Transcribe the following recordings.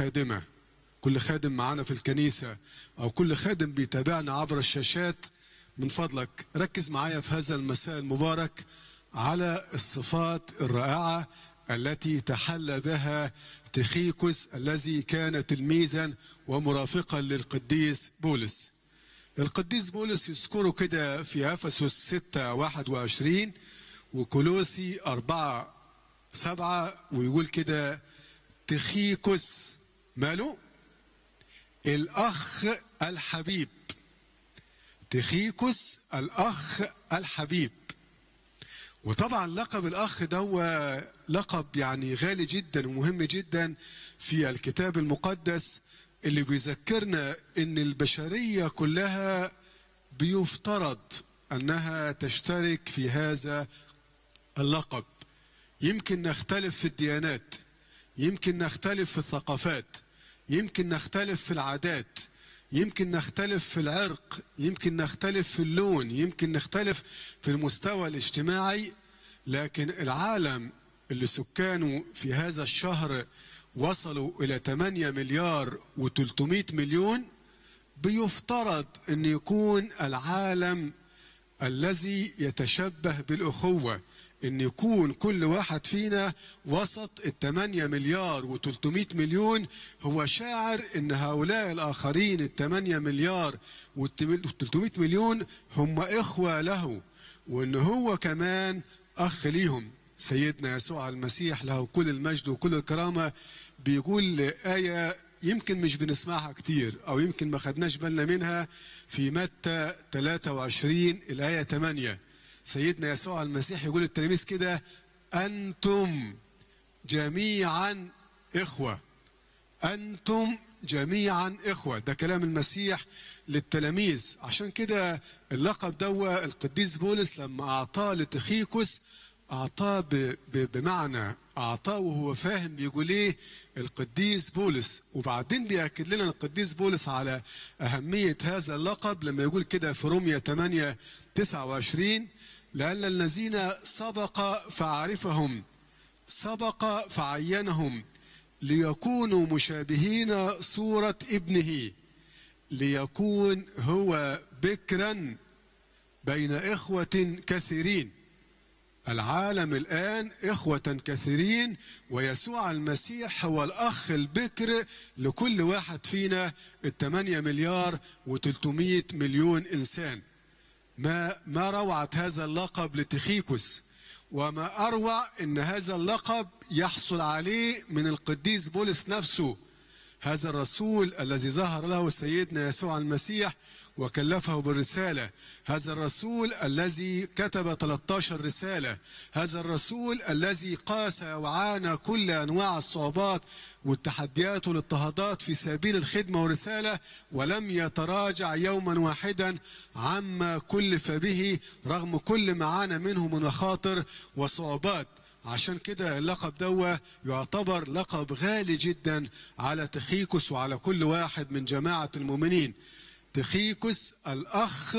خادمة كل خادم معانا في الكنيسة أو كل خادم بيتابعنا عبر الشاشات من فضلك ركز معايا في هذا المساء المبارك على الصفات الرائعة التي تحلى بها تخيكوس الذي كان تلميذا ومرافقا للقديس بولس القديس بولس يذكره كده في أفسس 6 21 وكولوسي 4 7 ويقول كده تخيكوس ماله الأخ الحبيب تخيكوس الأخ الحبيب وطبعا لقب الأخ ده لقب يعني غالي جدا ومهم جدا في الكتاب المقدس اللي بيذكرنا ان البشرية كلها بيفترض انها تشترك في هذا اللقب يمكن نختلف في الديانات يمكن نختلف في الثقافات يمكن نختلف في العادات يمكن نختلف في العرق يمكن نختلف في اللون يمكن نختلف في المستوى الاجتماعي لكن العالم اللي سكانه في هذا الشهر وصلوا إلى 8 مليار و300 مليون بيفترض أن يكون العالم الذي يتشبه بالأخوة أن يكون كل واحد فينا وسط الثمانية مليار و300 مليون هو شاعر أن هؤلاء الآخرين الثمانية مليار و300 مليون هم إخوة له وأن هو كمان أخ ليهم سيدنا يسوع المسيح له كل المجد وكل الكرامة بيقول آية يمكن مش بنسمعها كتير أو يمكن ما خدناش بالنا منها في متى 23 الآية 8 سيدنا يسوع المسيح يقول للتلاميذ كده أنتم جميعا إخوة أنتم جميعا إخوة ده كلام المسيح للتلاميذ عشان كده اللقب دوا القديس بولس لما أعطاه لتخيكوس أعطاه بمعنى أعطاه وهو فاهم بيقول إيه القديس بولس وبعدين بيأكد لنا القديس بولس على أهمية هذا اللقب لما يقول كده في رومية 8 29 لأن الذين سبق فعرفهم سبق فعينهم ليكونوا مشابهين صورة ابنه ليكون هو بكرا بين إخوة كثيرين العالم الآن إخوة كثيرين ويسوع المسيح هو الأخ البكر لكل واحد فينا الثمانية مليار وتلتمية مليون إنسان ما ما روعة هذا اللقب لتخيكوس وما أروع أن هذا اللقب يحصل عليه من القديس بولس نفسه هذا الرسول الذي ظهر له سيدنا يسوع المسيح وكلفه بالرسالة هذا الرسول الذي كتب 13 رسالة هذا الرسول الذي قاس وعانى كل أنواع الصعوبات والتحديات والاضطهادات في سبيل الخدمة والرسالة ولم يتراجع يوما واحدا عما كلف به رغم كل ما عانى منه من مخاطر وصعوبات عشان كده اللقب دوا يعتبر لقب غالي جدا على تخيكس وعلى كل واحد من جماعة المؤمنين تخيكس الأخ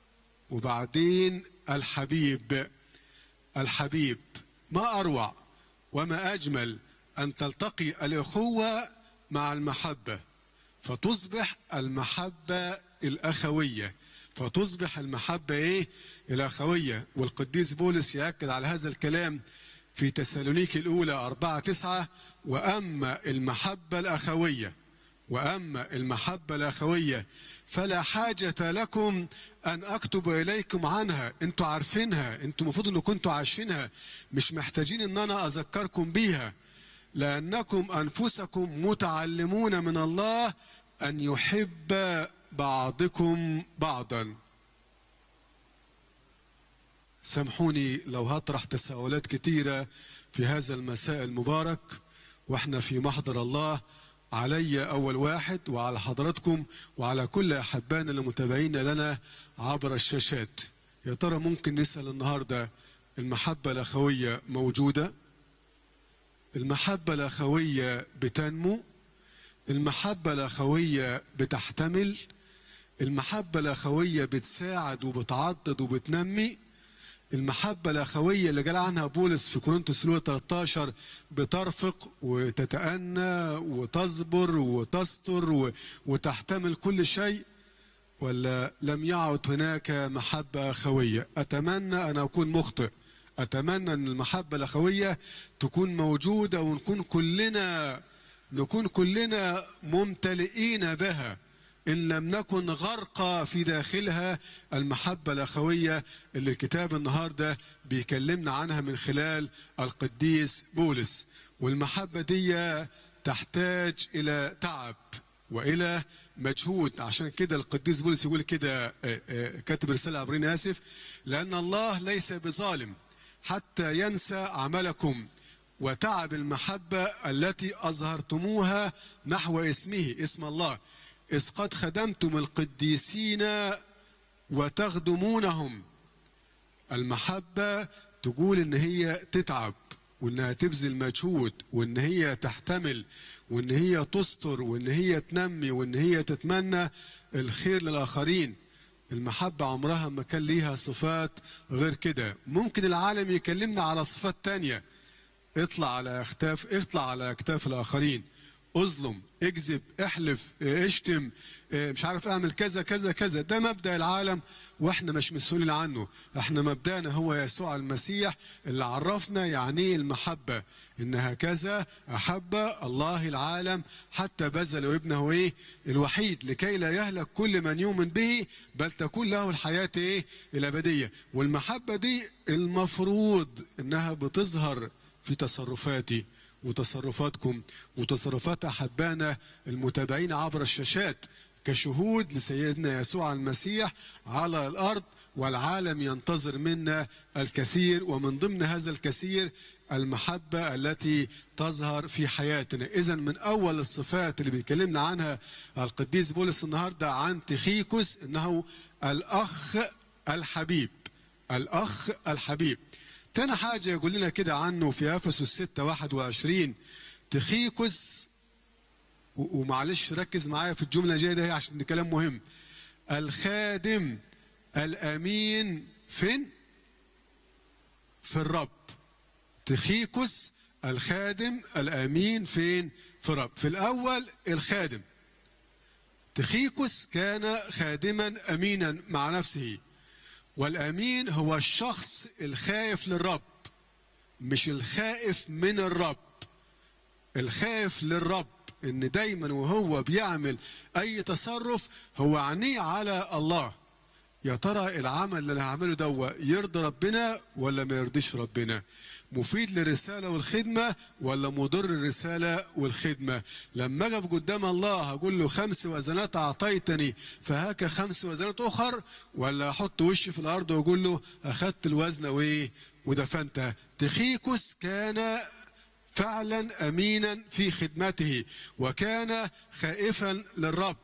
وبعدين الحبيب الحبيب ما أروع وما أجمل أن تلتقي الأخوة مع المحبة فتصبح المحبة الأخوية فتصبح المحبة إيه الأخوية والقديس بولس يأكد على هذا الكلام في تسالونيك الأولى أربعة تسعة وأما المحبة الأخوية وأما المحبة الأخوية فلا حاجة لكم أن أكتب إليكم عنها أنتوا عارفينها أنتوا المفروض أن كنتوا عايشينها مش محتاجين أن أنا أذكركم بيها لأنكم أنفسكم متعلمون من الله أن يحب بعضكم بعضا سامحوني لو هطرح تساؤلات كتيرة في هذا المساء المبارك واحنا في محضر الله علي أول واحد وعلى حضراتكم وعلى كل أحبائنا المتابعين لنا عبر الشاشات يا ترى ممكن نسأل النهاردة المحبة الأخوية موجودة المحبة الأخوية بتنمو المحبة الأخوية بتحتمل المحبة الأخوية بتساعد وبتعضد وبتنمي المحبة الأخوية اللي قال عنها بولس في كورنثوس الأولى 13 بترفق وتتأنى وتصبر وتستر و- وتحتمل كل شيء ولا لم يعد هناك محبة أخوية أتمنى أن أكون مخطئ أتمنى أن المحبة الأخوية تكون موجودة ونكون كلنا نكون كلنا ممتلئين بها إن لم نكن غرقى في داخلها المحبة الأخوية اللي الكتاب النهاردة بيكلمنا عنها من خلال القديس بولس والمحبة دي تحتاج إلى تعب والى مجهود عشان كده القديس بولس يقول كده آه، آه، كاتب رساله عبرين اسف لان الله ليس بظالم حتى ينسى عملكم وتعب المحبه التي اظهرتموها نحو اسمه اسم الله اذ قد خدمتم القديسين وتخدمونهم المحبة تقول إن هي تتعب وإنها تبذل مجهود وإن هي تحتمل وإن هي تستر وإن هي تنمي وإن هي تتمنى الخير للآخرين المحبة عمرها ما كان ليها صفات غير كده ممكن العالم يكلمنا على صفات تانية اطلع على اكتاف اطلع على اكتاف الاخرين اظلم اكذب احلف اه، اشتم اه، مش عارف اعمل كذا كذا كذا ده مبدا العالم واحنا مش مسؤولين عنه احنا مبدانا هو يسوع المسيح اللي عرفنا يعني ايه المحبه ان هكذا احب الله العالم حتى بذل ابنه ايه الوحيد لكي لا يهلك كل من يؤمن به بل تكون له الحياه ايه الابديه والمحبه دي المفروض انها بتظهر في تصرفاتي وتصرفاتكم وتصرفات احبائنا المتابعين عبر الشاشات كشهود لسيدنا يسوع المسيح على الارض والعالم ينتظر منا الكثير ومن ضمن هذا الكثير المحبه التي تظهر في حياتنا اذا من اول الصفات اللي بيكلمنا عنها القديس بولس النهارده عن تخيكوس انه الاخ الحبيب الاخ الحبيب تاني حاجة يقول لنا كده عنه في أفسس 6 21 تخيكوس و- ومعلش ركز معايا في الجملة الجاية ده عشان ده كلام مهم الخادم الأمين فين؟ في الرب تخيكوس الخادم الأمين فين؟ في الرب في الأول الخادم تخيكوس كان خادما أمينا مع نفسه والامين هو الشخص الخائف للرب مش الخائف من الرب الخائف للرب ان دايما وهو بيعمل اي تصرف هو عينيه على الله يا ترى العمل اللي انا هعمله ده يرضي ربنا ولا ما يرضيش ربنا مفيد للرساله والخدمه ولا مضر الرساله والخدمه لما اقف قدام الله هقول له خمس وزنات اعطيتني فهاك خمس وزنات اخر ولا احط وشي في الارض واقول له اخذت الوزن وايه ودفنتها تخيكوس كان فعلا امينا في خدمته وكان خائفا للرب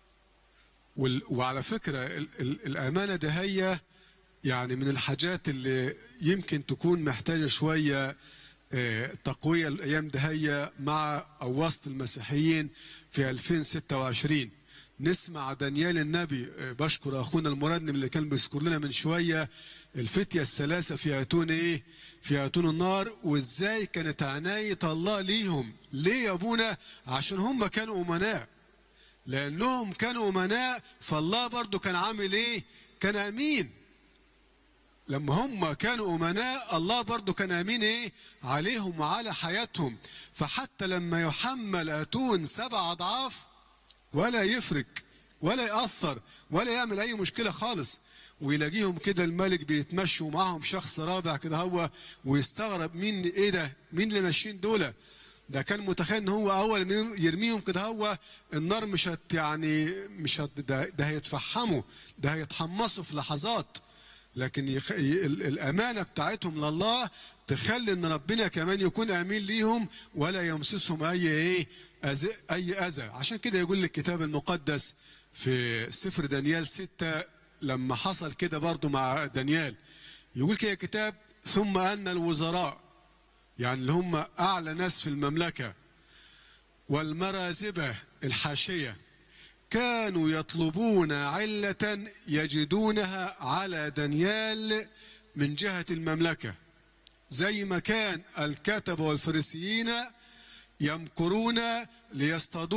وال- وعلى فكرة ال- ال- الأمانة ده هي يعني من الحاجات اللي يمكن تكون محتاجة شوية آه، تقوية الأيام ده هي مع أو وسط المسيحيين في 2026 نسمع دانيال النبي آه، بشكر أخونا المرنم اللي كان بيذكر لنا من شوية الفتية الثلاثة في أتون إيه؟ في أتون النار وإزاي كانت عناية الله ليهم ليه يا أبونا؟ عشان هم كانوا أمناء لانهم كانوا امناء فالله برضو كان عامل ايه كان امين لما هم كانوا امناء الله برضو كان امين ايه عليهم وعلى حياتهم فحتى لما يحمل اتون سبع اضعاف ولا يفرق ولا ياثر ولا يعمل اي مشكله خالص ويلاقيهم كده الملك بيتمشوا معاهم شخص رابع كده هو ويستغرب مين ايه ده مين اللي ماشيين دول ده كان متخيل ان هو اول ما يرميهم كده هو النار مش هت يعني مش هت ده, ده هيتفحموا ده هيتحمصوا في لحظات لكن يخ... ي- ال- الامانه بتاعتهم لله تخلي ان ربنا كمان يكون امين ليهم ولا يمسسهم اي ايه أذى اي اذى عشان كده يقول الكتاب المقدس في سفر دانيال ستة لما حصل كده برضو مع دانيال يقول كده الكتاب ثم ان الوزراء يعني اللي هم اعلى ناس في المملكه والمرازبه الحاشيه كانوا يطلبون عله يجدونها على دانيال من جهة المملكة زي ما كان الكتبة والفريسيين يمكرون ليصطادوا